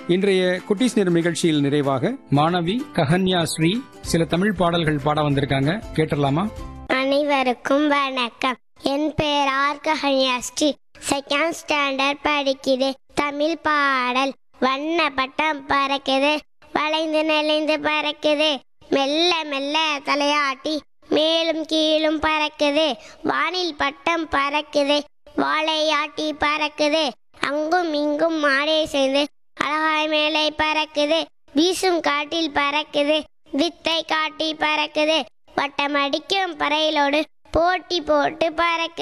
இன்றைய குட்டீஸ் நேரம் நிகழ்ச்சியில் நிறைவாக மாணவி கஹன்யா ஸ்ரீ சில தமிழ் பாடல்கள் பாட வந்திருக்காங்க கேட்டுடலாமா அனைவருக்கும் வணக்கம் என் பெயர் ஆர்கஹன்யாஸ்ரீ செகண்ட் ஸ்டாண்டர்ட் படிக்கிறேன் தமிழ் பாடல் வண்ண பட்டம் பறக்குது வளைந்து நெளிந்து பறக்குது மெல்ல மெல்ல தலையாட்டி மேலும் கீழும் பறக்குது வானில் பட்டம் பறக்குது வாழையாட்டி பறக்குது அங்கும் இங்கும் மாடே செய்து அழகாய் மேலே பறக்குது வீசும் காட்டில் பறக்குது வித்தை காட்டி பறக்குது வட்டமடிக்கும் பறையிலோடு போட்டி போட்டு பறக்குது